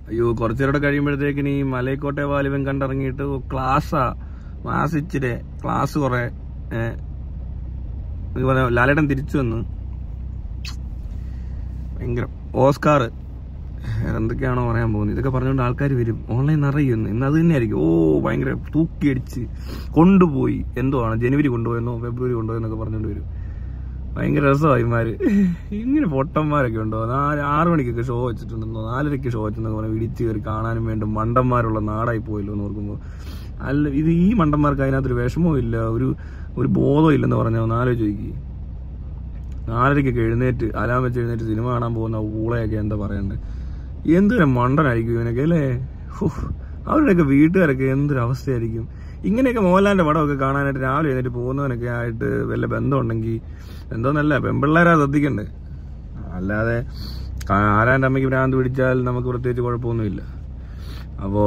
അയ്യോ കുറച്ചുകൂടെ കഴിയുമ്പോഴത്തേക്കിന് ഈ മലയക്കോട്ടെ വാലിവൻ കണ്ടിറങ്ങിയിട്ട് ക്ലാസ്സാ മാസിച്ചിരെ ക്ലാസ് കുറെ ഏഹ്, ഇതുപോലെ ലാലേട്ടൻ തിരിച്ചു വന്ന് ഭയങ്കര ഓസ്കാർ എന്തൊക്കെയാണോ പറയാൻ പോകുന്നത് ഇതൊക്കെ പറഞ്ഞുകൊണ്ട് ആൾക്കാർ വരും ഓൺലൈൻ നിറയുന്നു ഇന്ന് അത് തന്നെയായിരിക്കും ഓ ഭയങ്കര തൂക്കിയടിച്ച് കൊണ്ടുപോയി എന്തോ ആണ് ജനുവരി കൊണ്ടുപോയെന്നോ ഫെബ്രുവരി കൊണ്ടുപോയെന്നൊക്കെ പറഞ്ഞുകൊണ്ട് വരും ഭയങ്കര രസമായി ഇമാര് ഇങ്ങനെ പൊട്ടന്മാരൊക്കെ ഉണ്ടോ നാല് ആറ് മണിക്കൊക്കെ ഷോ വെച്ചിട്ടുണ്ടെന്നോ നാലരയ്ക്ക് ഷോ വെച്ചെന്നൊക്കെ പറഞ്ഞാൽ ഇടിച്ച് കയറി കാണാനും വേണ്ടി മണ്ടന്മാരുള്ള നാടായി പോയല്ലോ എന്ന് ഓർക്കുമ്പോൾ അല്ല ഇത് ഈ മണ്ടന്മാർക്ക് അതിനകത്തൊരു വിഷമവും ഇല്ല ഒരു ഒരു ബോധവും ഇല്ലെന്ന് പറഞ്ഞാൽ ഒന്ന് ആലോചിച്ച് നോക്കി നാലരയ്ക്കൊക്കെ എഴുന്നേറ്റ് അലാം വെച്ച് എഴുന്നേറ്റ് സിനിമ കാണാൻ പോകുന്ന ഊളയൊക്കെ എന്താ പറയണ്ടേ എന്തൊരു മണ്ടനായിരിക്കും ഇവനൊക്കെ അല്ലേ ഹോ, അവരുടെയൊക്കെ വീട്ടുകാരൊക്കെ എന്തൊരു അവസ്ഥയായിരിക്കും ഇങ്ങനെയൊക്കെ മോഹൻലാലിന്റെ പടമൊക്കെ കാണാനായിട്ട് രാവിലെ എഴുന്നേറ്റ് പോകുന്നവനൊക്കെ ആയിട്ട് വല്ല ബന്ധമുണ്ടെങ്കിൽ എന്തോന്നല്ല പെൺപിള്ളേരാ ശ്രദ്ധിക്കണ്ടേ അല്ലാതെ കാ- ആരാന്റെ അമ്മയ്ക്ക് ഭ്രാന്ത് പിടിച്ചാൽ നമുക്ക് പ്രത്യേകിച്ച് കുഴപ്പമൊന്നുമില്ല അപ്പോ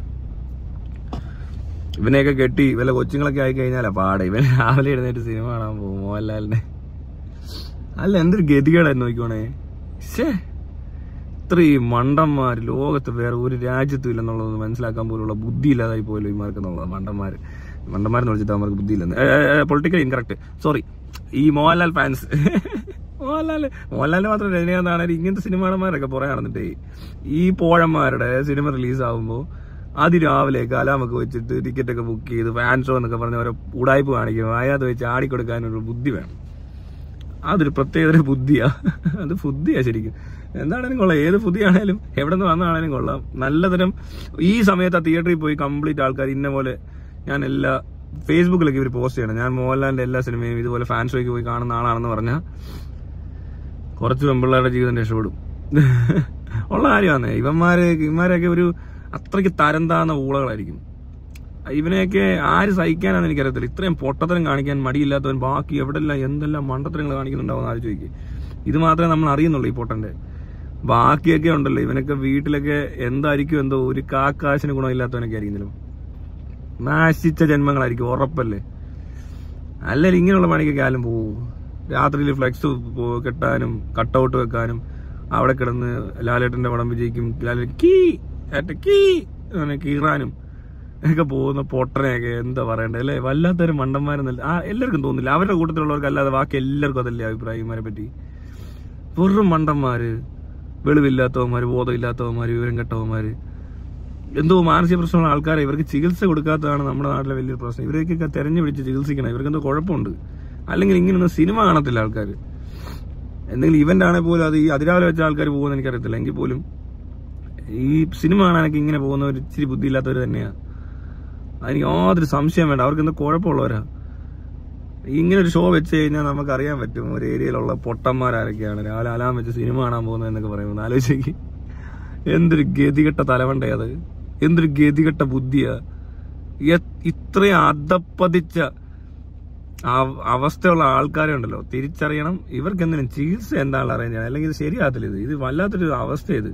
ഇവനെയൊക്കെ കെട്ടി വല്ല കൊച്ചുങ്ങളൊക്കെ ആയി കഴിഞ്ഞാലാ പാടെ ഇവൻ രാവിലെ എഴുന്നേറ്റ് സിനിമ കാണാൻ പോകും മോഹൻലാലിനെ അല്ല എന്തൊരു ഗതികേടായിരുന്നു നോക്കിക്കോണേ ശേ ഇത്രയും മണ്ടന്മാർ ലോകത്ത് വേറെ ഒരു രാജ്യത്തും ഇല്ലെന്നുള്ളത് മനസ്സിലാക്കാൻ പോലുള്ള ബുദ്ധി ഇല്ലാതായി പോയല്ലോ ഇമാർക്ക് എന്നുള്ളത് മണ്ടന്മാർ മണ്ടന്മാരെന്ന് വിളിച്ചിട്ട് അവർക്ക് ബുദ്ധി ഇല്ലെന്ന് പൊളിറ്റിക്കൽ ഇൻകറക്റ്റ് സോറി ഈ മോഹൻലാൽ ഫാൻസ് മോഹൻലാൽ മോഹൻലാലിന് മാത്രം രജനീകാന്താണെങ്കിൽ ഇങ്ങനത്തെ സിനിമാടന്മാരൊക്കെ പുറകെ നടന്നിട്ടേ ഈ പോഴന്മാരുടെ സിനിമ റിലീസ് ആകുമ്പോൾ അതിരാവിലെ കലാമൊക്കെ വെച്ചിട്ട് ടിക്കറ്റ് ഒക്കെ ബുക്ക് ചെയ്ത് ഫാൻ ഷോ എന്നൊക്കെ പറഞ്ഞ ഓരോ ഉടായ്പ കാണിക്കും അതിനകത്ത് വെച്ച് ആടിക്കൊടുക്കാനൊരു ബുദ്ധി വേണം അതൊരു പ്രത്യേകതര ബുദ്ധിയാ അത് ബുദ്ധിയാ ശരിക്കും എന്താണേലും കൊള്ളാം ഏത് ബുദ്ധിയാണേലും എവിടെ നിന്ന് വന്നാണേലും കൊള്ളാം നല്ലതരം ഈ സമയത്ത് ആ തിയേറ്ററിൽ പോയി കംപ്ലീറ്റ് ആൾക്കാർ ഇന്ന പോലെ ഞാൻ എല്ലാ ഫേസ്ബുക്കിലൊക്കെ ഇവർ പോസ്റ്റ് ചെയ്യണം ഞാൻ മോഹൻലാലിന്റെ എല്ലാ സിനിമയും ഇതുപോലെ ഫാൻ ഷോയ്ക്ക് പോയി കാണുന്ന ആളാണെന്ന് പറഞ്ഞാൽ കുറച്ച് പെമ്പിള്ളേരുടെ ജീവിതം രക്ഷപ്പെടും ഉള്ള കാര്യമാണ് ഇവന്മാര് ഇവന്മാരൊക്കെ ഒരു അത്രയ്ക്ക് തരം താന്ന ഊളകളായിരിക്കും ഇവനെയൊക്കെ ആര് സഹിക്കാനാന്ന് എനിക്കറിയത്തില്ല ഇത്രയും പൊട്ടത്തരം കാണിക്കാൻ മടിയില്ലാത്തവൻ ബാക്കി എവിടെല്ലാം എന്തെല്ലാം മണ്ടത്തരങ്ങൾ കാണിക്കുന്നുണ്ടാവും എന്ന് ആലോചിച്ച് നോക്കി ഇത് മാത്രമേ നമ്മൾ അറിയുന്നുള്ളൂ ഈ പൊട്ടന്റെ ബാക്കിയൊക്കെ ഉണ്ടല്ലോ ഇവനൊക്കെ വീട്ടിലൊക്കെ എന്തായിരിക്കും എന്തോ ഒരു കാക്കാശിന് ഗുണമില്ലാത്തവനൊക്കെ ആയിരിക്കും ചിലപ്പോൾ നാശിച്ച ജന്മങ്ങളായിരിക്കും ഉറപ്പല്ലേ അല്ലെങ്കിൽ ഇങ്ങനെയുള്ള പണിക്കൊക്കെ ആരും പോവും രാത്രിയിൽ ഫ്ലെക്സ് കെട്ടാനും കട്ടൗട്ട് വെക്കാനും അവിടെ കിടന്ന് ലാലേട്ടന്റെ പടം വിജയിക്കും ലാലേട്ടൻ കീ ഏട്ട കീ അങ്ങനെ കീറാനും ഒക്കെ പോകുന്ന പൊട്ടനെയൊക്കെ എന്താ പറയണ്ടേ അല്ലേ വല്ലാത്തൊരു മണ്ടന്മാരെന്നല്ല ആ എല്ലാവർക്കും തോന്നില്ല അവരുടെ കൂട്ടത്തിലുള്ളവർക്ക് അല്ലാതെ ബാക്കി എല്ലാവർക്കും അതല്ലേ അഭിപ്രായം ഇവന്മാരെ പറ്റി വെറും മണ്ടന്മാര് വെളിവില്ലാത്തവന്മാര് ബോധമില്ലാത്തവന്മാര് വിവരം കെട്ടവന്മാര് എന്തോ മാനസിക പ്രശ്നമുള്ള ആൾക്കാരെ ഇവർക്ക് ചികിത്സ കൊടുക്കാത്തതാണ് നമ്മുടെ നാട്ടിലെ വലിയൊരു പ്രശ്നം ഇവരെയൊക്കെ തെരഞ്ഞു പിടിച്ച് ചികിത്സിക്കണം ഇവർക്ക് എന്തോ കുഴപ്പമുണ്ട് അല്ലെങ്കിൽ ഇങ്ങനെയൊന്നും സിനിമ കാണത്തില്ല ആൾക്കാർ എന്തെങ്കിലും ഇവന്റ് ആണെങ്കിൽ പോലും അത് ഈ അതിരാവിലെ വെച്ച ആൾക്കാർ പോകുമെന്ന് എനിക്കറിയത്തില്ല എങ്കിൽ പോലും ഈ സിനിമ കാണാനൊക്കെ ഇങ്ങനെ പോകുന്നവർ ഇച്ചിരി ബുദ്ധിയില്ലാത്തവർ തന്നെയാണ് അതിന് യാതൊരു സംശയം വേണ്ട അവർക്ക് എന്തോ കുഴപ്പമുള്ളവരാ ഇങ്ങനെ ഒരു ഷോ വെച്ച് കഴിഞ്ഞാൽ നമുക്ക് അറിയാൻ പറ്റും ഒരു ഏരിയയിലുള്ള പൊട്ടന്മാരാരൊക്കെയാണ് രാവിലെ അലാം വെച്ച് സിനിമ കാണാൻ പോകുന്നത് എന്നൊക്കെ പറയുന്നത് ആലോചിക്ക് എന്തൊരു ഗതികെട്ട തലവണ്ടേ അത് എന്തൊരു ഗതികെട്ട ബുദ്ധിയാ എ- ഇത്രയും അധപ്പതിച്ച ആ- അവസ്ഥയുള്ള ആൾക്കാരെ ഉണ്ടല്ലോ തിരിച്ചറിയണം ഇവർക്ക് എന്തിനും ചികിത്സ എന്താണ് അറിയാൻ അല്ലെങ്കിൽ ഇത് ശരിയാകത്തില്ല ഇത് ഇത് വല്ലാത്തൊരു അവസ്ഥ ഇത്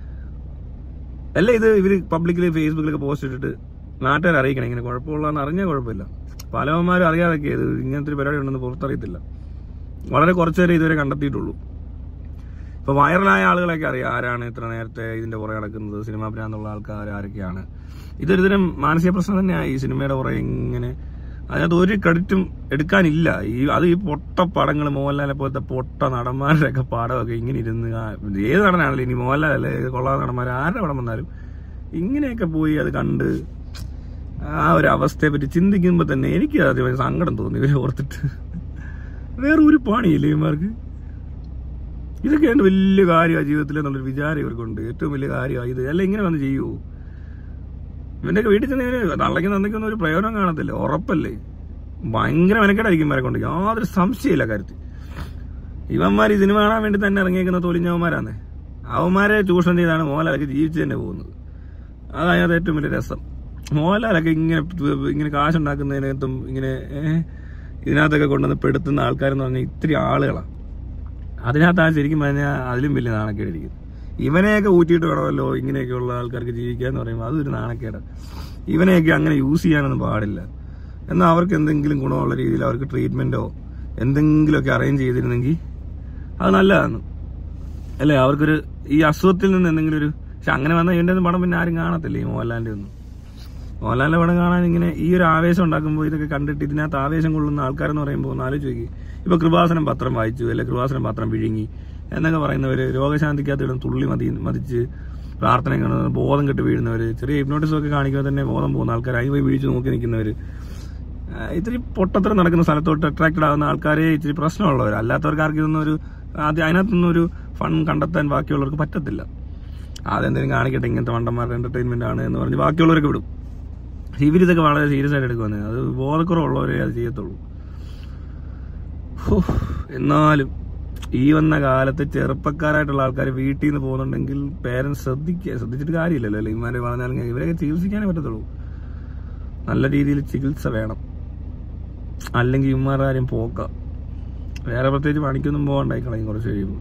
അല്ല ഇത് ഇവര് പബ്ലിക്കിൽ ഫേസ്ബുക്കിലൊക്കെ പോസ്റ്റ് ഇട്ടിട്ട് നാട്ടുകാർ അറിയിക്കണം ഇങ്ങനെ കുഴപ്പമുള്ളതെന്ന് അറിഞ്ഞാൽ കുഴപ്പമില്ല പലവന്മാരും അറിയാതൊക്കെ ഇത് ഇങ്ങനത്തെ ഒരു പരിപാടി ഉണ്ടെന്ന് പുറത്തറിയത്തില്ല വളരെ കുറച്ചുപേരെ ഇതുവരെ കണ്ടെത്തിയിട്ടുള്ളൂ ഇപ്പൊ വൈറലായ ആളുകളൊക്കെ അറിയാം ആരാണ് ഇത്ര നേരത്തെ ഇതിന്റെ പുറകെ നടക്കുന്നത് സിനിമാ ഭ്രാന്തുള്ള ആൾക്കാർ ആരൊക്കെയാണ് ഇതൊരു തരം മാനസിക പ്രശ്നം തന്നെയാണ് ഈ സിനിമയുടെ പുറകെ ഇങ്ങനെ അതിനകത്ത് ഒരു ക്രെഡിറ്റും എടുക്കാനില്ല ഈ അത് ഈ പൊട്ട പടങ്ങൾ മോഹൻലാലിനെ പോലത്തെ പൊട്ട നടന്മാരുടെ ഒക്കെ പടമൊക്കെ ഇങ്ങനെ ഇരുന്ന് ആ- ഏത് നടനാണല്ലോ ഇനി മോഹൻലാലല്ലേ കൊള്ളാതെ നടന്മാർ ആരുടെ പടം വന്നാലും ഇങ്ങനെയൊക്കെ പോയി അത് കണ്ട് ആ ഒരു അവസ്ഥയെ പറ്റി ചിന്തിക്കുമ്പോൾ തന്നെ എനിക്ക് ആദ്യം സങ്കടം തോന്നി ഇവരെ ഓർത്തിട്ട് വേറെ ഒരു പണിയില്ലേ ഇവന്മാർക്ക് ഇതൊക്കെയാണ് വലിയ കാര്യമാണ് ജീവിതത്തിൽ എന്നുള്ളൊരു വിചാരം ഇവർക്കുണ്ട് ഏറ്റവും വലിയ കാര്യമാണ് ഇത് അല്ല ഇങ്ങനെ വന്ന് ചെയ്യൂ ഇവന്റെയൊക്കെ വീട്ടിൽ ചെന്ന് ഇവന് തള്ളയ്ക്ക് തന്നയ്ക്കൊന്നും ഒരു പ്രയോജനം കാണത്തില്ല ഉറപ്പല്ലേ ഭയങ്കര മെനക്കെടായിരിക്കും ഇവരെ കൊണ്ട് യാതൊരു സംശയമില്ല കാര്യത്തിൽ ഇവന്മാർ ഈ സിനിമ കാണാൻ വേണ്ടി തന്നെ ഇറങ്ങിയേക്കുന്ന തൊലിഞ്ഞവന്മാരാണ് അവന്മാരെ ചൂഷണം ചെയ്താണ് മോഹൻലാലൊക്കെ ജീവിച്ചു തന്നെ പോകുന്നത് അതാണ് അതിനകത്ത് ഏറ്റവും വലിയ രസം മോഹൻലാലൊക്കെ ഇങ്ങനെ ഇങ്ങനെ കാശുണ്ടാക്കുന്നതിനകത്തും ഇങ്ങനെ ഏഹ്, ഇതിനകത്തൊക്കെ കൊണ്ടുവന്ന് പെടുത്തുന്ന ആൾക്കാരെന്ന് പറഞ്ഞാൽ ഇത്തിരി ആളുകളാണ് അതിനകത്താണ് ശരിക്കും പറഞ്ഞാൽ അതിലും വലിയ നാണക്കേടിരിക്കുന്നത് ഇവനെയൊക്കെ ഊറ്റിയിട്ട് വേണമല്ലോ ഇങ്ങനെയൊക്കെയുള്ള ആൾക്കാർക്ക് ജീവിക്കുക എന്ന് പറയുമ്പോൾ അതൊരു നാണക്കേട് ഇവനെയൊക്കെ അങ്ങനെ യൂസ് ചെയ്യാനൊന്നും പാടില്ല എന്നാൽ അവർക്ക് എന്തെങ്കിലും ഗുണമുള്ള രീതിയിൽ അവർക്ക് ട്രീറ്റ്മെന്റോ എന്തെങ്കിലുമൊക്കെ അറേഞ്ച് ചെയ്തിരുന്നെങ്കിൽ അത് നല്ലതാണ് അല്ലേ അവർക്കൊരു ഈ അസുഖത്തിൽ നിന്ന് എന്തെങ്കിലും ഒരു പക്ഷെ അങ്ങനെ വന്ന ഇവന്റെ ഒന്നും പടം പിന്നെ ആരും കാണത്തില്ല ഈ മോഹൻലാലിന്റെ ഒന്നും മോഹൻലാലിന്റെ പടം കാണാൻ ഇങ്ങനെ ഈ ഒരു ആവേശം ഉണ്ടാക്കുമ്പോൾ ഇതൊക്കെ കണ്ടിട്ട് ഇതിനകത്ത് ആവേശം കൊള്ളുന്ന ആൾക്കാരെന്ന് പറയുമ്പോൾ ഒന്ന് ആലോചിച്ച് നോക്കി ഇപ്പൊ കൃപാസനം പത്രം വായിച്ചു അല്ലെ കൃപാസനം പത്രം വിഴുങ്ങി എന്നൊക്കെ പറയുന്നവര് രോഗശാന്തിക്കകത്ത് ഇടുന്ന തുള്ളി മതി മതിച്ച് പ്രാർത്ഥന കാണുന്ന ബോധം കെട്ട് വീഴുന്നവര് ചെറിയ ഹിപ്നോട്ടിസം ഒക്കെ കാണിക്കുമ്പോൾ തന്നെ ബോധം പോകുന്ന ആൾക്കാർ അതിന് പോയി വീഴ്ച നോക്കി നിൽക്കുന്നവര് ആ, ഇത്തിരി പൊട്ടത്തരം നടക്കുന്ന സ്ഥലത്തോട്ട് അട്രാക്റ്റഡ് ആവുന്ന ആൾക്കാരെ ഇത്തിരി പ്രശ്നമുള്ളവർ അല്ലാത്തവർക്ക് ആർക്കും ഇതൊന്നും ഒരു ആദ്യം അതിനകത്തൊന്നും ഒരു ഫൺ കണ്ടെത്താൻ ബാക്കിയുള്ളവർക്ക് പറ്റത്തില്ല അതെന്തെങ്കിലും കാണിക്കട്ടെ ഇങ്ങനത്തെ മണ്ടന്മാരുടെ എന്റർടൈൻമെന്റ് ആണ് എന്ന് പറഞ്ഞ് ബാക്കിയുള്ളവരൊക്കെ വിടും പക്ഷെ ഇവരിതൊക്കെ വളരെ സീരിയസ് ആയിട്ട് എടുക്കുന്നത് അത് ബോധക്കുറവുള്ളവരെ അത് ചെയ്യത്തുള്ളൂ ഹോ, എന്നാലും ഈ വന്ന കാലത്ത് ചെറുപ്പക്കാരായിട്ടുള്ള ആൾക്കാർ വീട്ടിൽ നിന്ന് പോകുന്നുണ്ടെങ്കിൽ പേരൻസ് ശ്രദ്ധിക്കുക ശ്രദ്ധിച്ചിട്ട് കാര്യമില്ലല്ലോ അല്ലെ ഇമാരെ പറഞ്ഞാലും ഇവരൊക്കെ ചികിത്സിക്കാനേ പറ്റത്തുള്ളൂ നല്ല രീതിയിൽ ചികിത്സ വേണം അല്ലെങ്കിൽ ഇമാരുടെ കാര്യം പോക്ക വേറെ പ്രത്യേകിച്ച് പണിക്കൊന്നും പോകണ്ടായി കളയും കുറച്ച് കഴിയുമ്പോൾ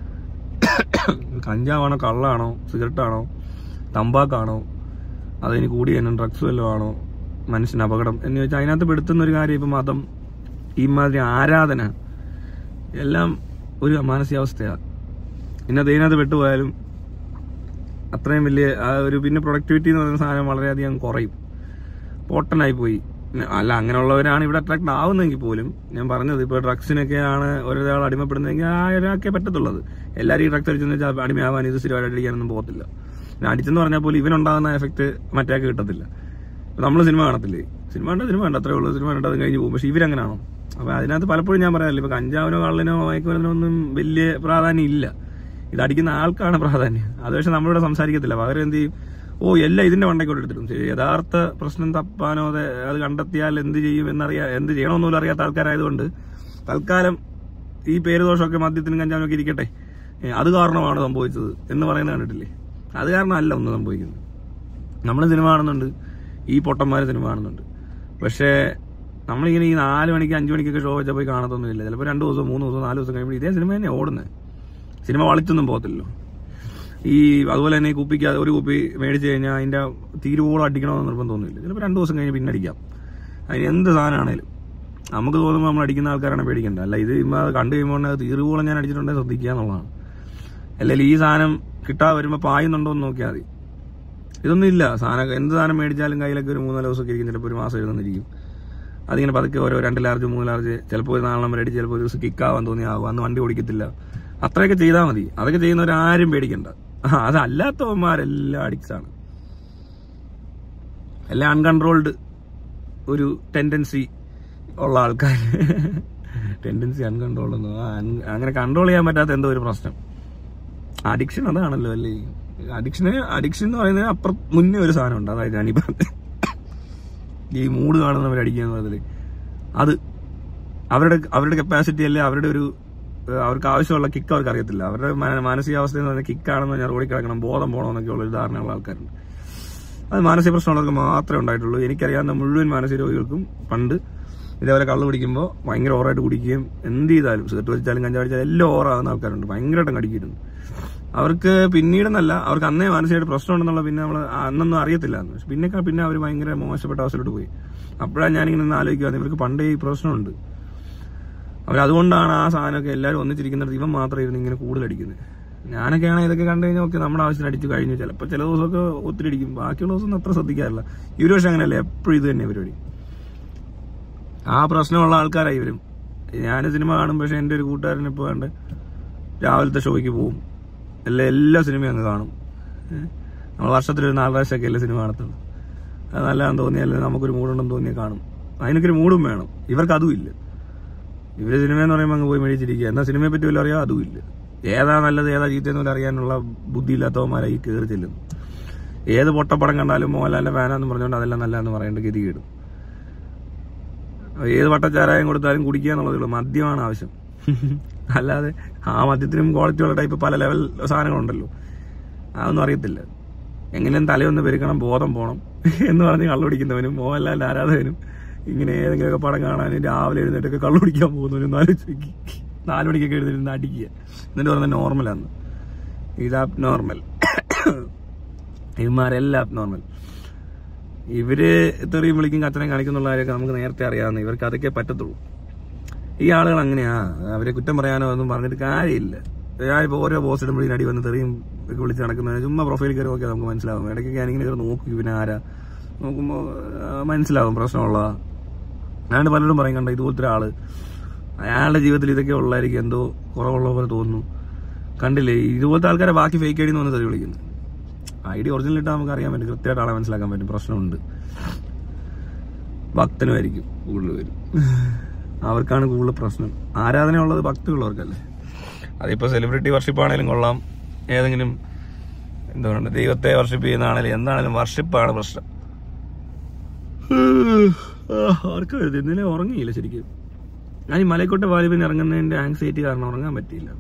കഞ്ചാവാണോ കള്ളാണോ സിഗരറ്റാണോ തമ്പാക്കാണോ അതിന് കൂടി തന്നെ ഡ്രഗ്സ് വല്ലതും ആണോ മനുഷ്യന് അപകടം എന്ന് ചോദിച്ചാൽ അതിനകത്ത് പെടുത്തുന്ന ഒരു കാര്യം ഇപ്പം മതം ഇമാതിരി ആരാധന എല്ലാം ഒരു മാനസികാവസ്ഥയാണ് ഇന്നത്തെ ഇതിനകത്ത് പെട്ടുപോയാലും അത്രയും വലിയ ആ ഒരു പിന്നെ പ്രൊഡക്ടിവിറ്റി എന്ന് പറയുന്ന സാധനം വളരെയധികം കുറയും പോട്ടനായി പോയി പിന്നെ അല്ല അങ്ങനെയുള്ളവരാണ് ഇവിടെ അട്രാക്ട് ആവുന്നെങ്കിൽ പോലും ഞാൻ പറഞ്ഞത് ഇപ്പോൾ ഡ്രഗ്സിനൊക്കെയാണ് ഒരാൾ അടിമപ്പെടുന്നതെങ്കിൽ ആ ഒരാൾക്കേ പറ്റത്തുള്ളത് എല്ലാവരും ഈ ഡ്രഗ്സ് അടിച്ചെന്ന് വെച്ചാൽ അടിമയാവാൻ ഇത് സ്ഥിരമായിട്ട് അടിക്കാനൊന്നും പോകത്തില്ല പിന്നെ അടിച്ചെന്ന് പറഞ്ഞാൽ പോലും ഇവനുണ്ടാകുന്ന എഫക്ട് മറ്റേക്ക് കിട്ടത്തില്ല നമ്മൾ സിനിമ കാണത്തില്ലേ സിനിമ കണ്ട സിനിമ കണ്ട അത്രേ ഉള്ളൂ സിനിമ കണ്ടിട്ട് അത് കഴിഞ്ഞ് പോകും പക്ഷെ ഇവരങ്ങനെയാണോ അപ്പൊ അതിനകത്ത് പലപ്പോഴും ഞാൻ പറയാറില്ല ഇപ്പൊ കഞ്ചാവിനോ കള്ളിനോ മയക്കുമരുന്നിനോ ഒന്നും വലിയ പ്രാധാന്യം ഇല്ല ഇത് അടിക്കുന്ന ആൾക്കാണ് പ്രാധാന്യം അത് പക്ഷെ നമ്മളിവിടെ സംസാരിക്കത്തില്ല പകരം എന്ത് ചെയ്യും ഓ എല്ലാം ഇതിന്റെ മണ്ടയ്ക്കോട്ട് എടുത്തിടും ശരി യഥാർത്ഥ പ്രശ്നം തപ്പാനോ അത് അത് കണ്ടെത്തിയാൽ എന്ത് ചെയ്യും എന്നറിയാ എന്ത് ചെയ്യണമെന്നൊന്നും അറിയാത്ത ആൾക്കാരായതുകൊണ്ട് തൽക്കാലം ഈ പേര് ദോഷമൊക്കെ മദ്യത്തിനും കഞ്ചാവിനൊക്കെ ഇരിക്കട്ടെ ഏ, അത് കാരണമാണ് സംഭവിച്ചത് എന്ന് പറയുന്നത് കണ്ടിട്ടില്ലേ അത് കാരണമല്ല ഒന്നും സംഭവിക്കുന്നത് നമ്മൾ സിനിമ കാണുന്നുണ്ട് ഈ പൊട്ടന്മാർ സിനിമ കാണുന്നുണ്ട് പക്ഷേ നമ്മളിങ്ങനെ ഈ നാല് മണിക്ക് അഞ്ച് മണിക്കൊക്കെ ഷോ വെച്ചാൽ പോയി കാണത്തൊന്നുമില്ല ചിലപ്പോൾ രണ്ട് ദിവസം മൂന്ന് ദിവസം നാല് ദിവസം കഴിയുമ്പോൾ ഇതേ സിനിമ തന്നെ ഓടുന്നത് സിനിമ വളിച്ചൊന്നും പോകത്തില്ലല്ലോ ഈ അതുപോലെ തന്നെ ഈ കുപ്പിക്ക് ഒരു കുപ്പി മേടിച്ച് കഴിഞ്ഞാൽ അതിന്റെ തീരുവോളം അടിക്കണമെന്ന് നിർബന്ധമൊന്നുമില്ല ചിലപ്പോൾ രണ്ട് ദിവസം കഴിഞ്ഞ് പിന്നെ അടിക്കാം അതിന് എന്ത് സാധനമാണേലും നമുക്ക് തോന്നുമ്പോൾ നമ്മൾ അടിക്കുന്ന ആൾക്കാരാണ് പേടിക്കേണ്ടത് അല്ല ഇത് ഇമ്മ അത് കണ്ടു കഴിയുമ്പോൾ അത് തീരുവോളം ഞാൻ അടിച്ചിട്ടുണ്ടെങ്കിൽ ശ്രദ്ധിക്കുക എന്നുള്ളതാണ് അല്ലെങ്കിൽ ഈ സാധനം കിട്ടാതെ വരുമ്പോൾ പായുന്നുണ്ടോ എന്ന് നോക്കിയാൽ മതി ഇതൊന്നും ഇല്ല സാധനം എന്ത് സാധനം മേടിച്ചാലും കയ്യിലൊക്കെ ഒരു മൂന്നാല് ദിവസമൊക്കെ ഇരിക്കും ചിലപ്പോൾ ഒരു മാസം എഴുതുന്നിരിക്കും അതിങ്ങനെ പതുക്കെ ഓരോ രണ്ട് ലാർജ് മൂന്ന് ലാർജ് ചിലപ്പോൾ ഒരു നാളെ മേടിച്ച് ചിലപ്പോൾ ഒരു ദിവസം കിക്കാവാൻ തോന്നിയാവും അന്ന് വണ്ടി ഓടിക്കത്തില്ല അത്രയൊക്കെ ചെയ്താൽ മതി അതൊക്കെ ചെയ്യുന്നവരാരും പേടിക്കണ്ട ആ, അതല്ലാത്തവന്മാരെല്ലാം അഡിക്ട്സ് ആണ് എല്ലാം അൺകൺട്രോൾഡ് ഒരു ടെൻഡൻസി ഉള്ള ആൾക്കാർ ടെൻഡൻസി അൺകൺട്രോൾഡ് ഒന്നും ആ, un- അങ്ങനെ കൺട്രോൾ ചെയ്യാൻ പറ്റാത്ത എന്തോ ഒരു പ്രശ്നം അഡിക്ഷൻ അതാണല്ലോ അല്ലേ അഡിക്ഷന് അഡിക്ഷൻ എന്ന് പറയുന്നത് അപ്പുറം മുന്നേ ഒരു സാധനം ഉണ്ട് അതായത് ഞാനീ പറഞ്ഞത് ഈ മൂഡ് കാണുന്നവർ അടിക്കുക എന്ന് പറഞ്ഞത് അത് അവരുടെ അവരുടെ കപ്പാസിറ്റി അല്ലെ അവരുടെ ഒരു ഏഹ്, അവർക്ക് ആവശ്യമുള്ള കിക്ക് അവർക്ക് അറിയത്തില്ല അവരുടെ മാ- മാനസികാവസ്ഥ എന്ന് പറഞ്ഞാൽ കിക്കാണെന്ന് പറഞ്ഞാൽ റോഡിൽ കിടക്കണം ബോധം പോകണമെന്നൊക്കെ ഉള്ള ഒരു ധാരണയുള്ള ആൾക്കാരുണ്ട് അത് മാനസിക പ്രശ്നമുള്ളവർക്ക് മാത്രമേ ഉണ്ടായിട്ടുള്ളൂ എനിക്കറിയാവുന്ന മുഴുവൻ മാനസിക രോഗികൾക്കും പണ്ട് ഇതേപോലെ കള്ള് കുടിക്കുമ്പോൾ ഭയങ്കര ഓവറായിട്ട് കുടിക്കുകയും എന്ത് ചെയ്താലും സിഗരറ്റ് വലിച്ചാലും കഞ്ചാവ് വലിച്ചാലും എല്ലാം ഓവറാകുന്ന ആൾക്കാരുണ്ട് ഭയങ്കരമായിട്ടും കടിക്കിയിരുന്നു അവർക്ക് പിന്നീടെന്നല്ല അവർക്ക് അന്നേ മാനസികമായിട്ട് പ്രശ്നമുണ്ടെന്നുള്ള പിന്നെ നമ്മൾ അന്നൊന്നും അറിയത്തില്ല അന്ന്. പക്ഷെ പിന്നെ പിന്നെ അവർ ഭയങ്കര മോശപ്പെട്ട അവസ്ഥയിലോട്ട് പോയി അപ്പോഴാണ് ഞാനിങ്ങനെ നിന്ന് ആലോചിക്കുക ഇവർക്ക് പണ്ടേ ഈ പ്രശ്നമുണ്ട് അവരതുകൊണ്ടാണ് ആ സാധനമൊക്കെ എല്ലാവരും ഒന്നിച്ചിരിക്കുന്നിടത്ത് ഇവൻ മാത്രം ഇരുന്ന് ഇങ്ങനെ കൂടുതൽ അടിക്കുന്നത് ഞാനൊക്കെയാണ് ഇതൊക്കെ കണ്ടു കഴിഞ്ഞാൽ ഒക്കെ നമ്മുടെ ആവശ്യത്തിന് അടിച്ചു കഴിഞ്ഞു ചിലപ്പോൾ ചില ദിവസമൊക്കെ ഒത്തിരി അടിക്കും ബാക്കിയുള്ള ദിവസം അത്ര ശ്രദ്ധിക്കാറില്ല ഇവര് പക്ഷെ അങ്ങനെയല്ല എപ്പോഴും ഇത് തന്നെ പരിപാടി ആ പ്രശ്നമുള്ള ആൾക്കാരായി ഇവരും ഞാൻ സിനിമ കാണും പക്ഷെ എൻ്റെ ഒരു കൂട്ടുകാരൻ ഇപ്പോൾ കണ്ട് രാവിലത്തെ ഷോയ്ക്ക് പോകും എല്ലാ എല്ലാ സിനിമയും അങ്ങ് കാണും ഏഹ് നമ്മൾ വർഷത്തിൽ ഒരു നാല് പ്രാവശ്യമൊക്കെ അല്ലേ സിനിമ കാണത്തുള്ളൂ അത് നല്ലതാണെന്ന് തോന്നിയാൽ നമുക്കൊരു മൂടുണ്ടെന്ന് തോന്നിയാൽ കാണും അതിനൊക്കെ ഒരു മൂടും വേണം ഇവർക്ക് അതും ഇല്ല ഇവര് സിനിമ എന്ന് പറയുമ്പോൾ അങ്ങ് പോയി മേടിച്ചിരിക്കുക എന്നാൽ സിനിമയെ പറ്റി വല്ല അറിയാം അതും ഇല്ല ഏതാ നല്ലത് ഏതാ ചീത്തയെന്ന് പോലും അറിയാനുള്ള ബുദ്ധി ഇല്ലാത്തവന്മാരായി കയറി ചെല്ലുന്നു ഏത് പൊട്ടപ്പടം കണ്ടാലും മോഹൻലാലിന്റെ ഫാനാന്ന് പറഞ്ഞുകൊണ്ട് അതെല്ലാം നല്ലതെന്ന് പറയേണ്ട ഗതി കേടും ഏത് വട്ടച്ചാരായം കൊടുത്താലും കുടിക്കുക എന്നുള്ളതേ ഉള്ളൂ മദ്യമാണ് ആവശ്യം അല്ലാതെ ആ മദ്യത്തിനും ക്വാളിറ്റിയുള്ള ടൈപ്പ് പല ലെവൽ സാധനങ്ങളുണ്ടല്ലോ അതൊന്നും അറിയത്തില്ല എങ്ങനെയും തലയൊന്ന് പെരുക്കണം ബോധം പോകണം എന്ന് പറഞ്ഞ് കള്ളുപിടിക്കുന്നവനും മോഹൻലാലിന്റെ ആരാധകനും ഇങ്ങനെ ഏതെങ്കിലുമൊക്കെ പടം കാണാനും രാവിലെ എഴുന്നേറ്റൊക്കെ കള്ളുപിടിക്കാൻ പോകുന്നവനും നാല് ഉച്ചയ്ക്ക് നാല് മണിക്കൊക്കെ എഴുന്നേറ്റ് അടിക്കുക എന്നിട്ട് പറഞ്ഞ നോർമലാന്ന് ഇത് അപ് നോർമൽ ഇവന്മാരെല്ലാം അപ് നോർമൽ ഇവര് തെറിയും വിളിക്കും കച്ചനം കാണിക്കുന്നുള്ള കാര്യമൊക്കെ നമുക്ക് നേരത്തെ അറിയാവുന്ന ഇവർക്ക് അതൊക്കെ പറ്റത്തുള്ളൂ ഈ ആളുകൾ അങ്ങനെയാ അവരെ കുറ്റം പറയാനോ ഒന്നും പറഞ്ഞിട്ട് കാര്യമില്ല ഞാനിപ്പോൾ ഓരോ പോസ്റ്റ് ഇടുമ്പോഴും അടി വന്ന് തെറിയും ഒക്കെ വിളിച്ച് നടക്കുന്നത് ചുമ്മാ പ്രൊഫൈൽ കയറി നോക്കിയാൽ നമുക്ക് മനസ്സിലാവും ഇടയ്ക്ക് ഞാനിങ്ങനെ കയറി നോക്കും ഇവനെ ആരാ നോക്കുമ്പോൾ മനസ്സിലാവും പ്രശ്നമുള്ളതാ ഞാണ്ട് പലരും പറയും കണ്ട ഇതുപോലത്തെ ഒരാള് അയാളുടെ ജീവിതത്തിൽ ഇതൊക്കെ ഉള്ളായിരിക്കും എന്തോ കുറവുള്ള പോലെ തോന്നുന്നു കണ്ടില്ലേ ഇതുപോലത്തെ ആൾക്കാരെ ബാക്കി ഫേക്ക് ഐ ഡി എന്ന് പറഞ്ഞ് തെറി വിളിക്കുന്നത് ഐ ഡി ഒറിജിനൽ ഇട്ടാൽ നമുക്ക് അറിയാൻ പറ്റും കൃത്യമായിട്ട് ആളെ മനസ്സിലാക്കാൻ പറ്റും പ്രശ്നമുണ്ട് ഭക്തനുമായിരിക്കും കൂടുതൽ പേരും അവർക്കാണ് കൂടുതൽ പ്രശ്നം ആരാധനയുള്ളത് ഭക്തിയുള്ളവർക്കല്ലേ അതിപ്പോൾ സെലിബ്രിറ്റി വർഷിപ്പ് ആണെങ്കിലും കൊള്ളാം ഏതെങ്കിലും എന്താ പറയുക ദൈവത്തെ വർഷിപ്പ് ചെയ്യുന്നതാണെങ്കിലും എന്താണെങ്കിലും വർഷിപ്പാണ് പ്രശ്നം ആർക്കും എഴുതി ഇന്നലെ ഉറങ്ങിയില്ല ശരിക്കും ഞാൻ ഈ മലക്കോട്ടെ വാലിബിന് ഇറങ്ങുന്നതിന്റെ ആങ്സൈറ്റി കാരണം ഉറങ്ങാൻ പറ്റിയില്ല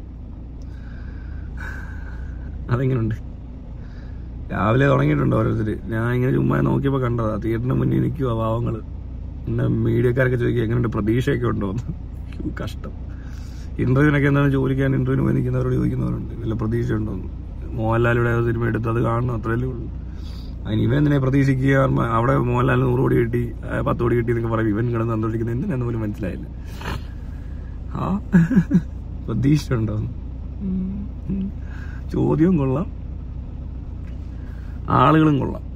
അതെങ്ങനെയുണ്ട് രാവിലെ തുടങ്ങിയിട്ടുണ്ട് ഓരോരുത്തർ ഞാൻ ഇങ്ങനെ ചുമ്മാ നോക്കിയപ്പോൾ കണ്ടതാ തിയേറ്ററിന് മുന്നിൽ നിൽക്കുക പാവങ്ങൾ പിന്നെ മീഡിയക്കാരൊക്കെ ചോദിക്കുക എങ്ങനെയുണ്ട് പ്രതീക്ഷയൊക്കെ ഉണ്ടോ എന്ന് ഹ്യൂ, കഷ്ടം ഇന്റർവ്യൂവിനൊക്കെ എന്താണ് ജോലിക്കാൻ ഇന്റർവ്യൂവിന് പോയി നിൽക്കുന്നവരോട് ചോദിക്കുന്നവരുണ്ട് വല്ല പ്രതീക്ഷ ഉണ്ടോ എന്ന് മോഹൻലാലിയുടെ ആ സിനിമ എടുത്ത് അത് കാണണം അത്രയല്ലേ ഉള്ളൂ അതിന് ഇവൻ എന്തിനെ പ്രതീക്ഷിക്കുക പറഞ്ഞാ അവിടെ മോഹൻലാൽ നൂറ് കോടി കിട്ടി ആ, പത്ത് കോടി കിട്ടി എന്നൊക്കെ പറയും ഇവൻ കിടന്ന് സന്തോഷിക്കുന്നത് എന്തിനാന്ന് പോലും മനസ്സിലായില്ല ആ പ്രതീക്ഷ ഉണ്ടോ ചോദ്യവും കൊള്ളാം ആളുകളും കൊള്ളാം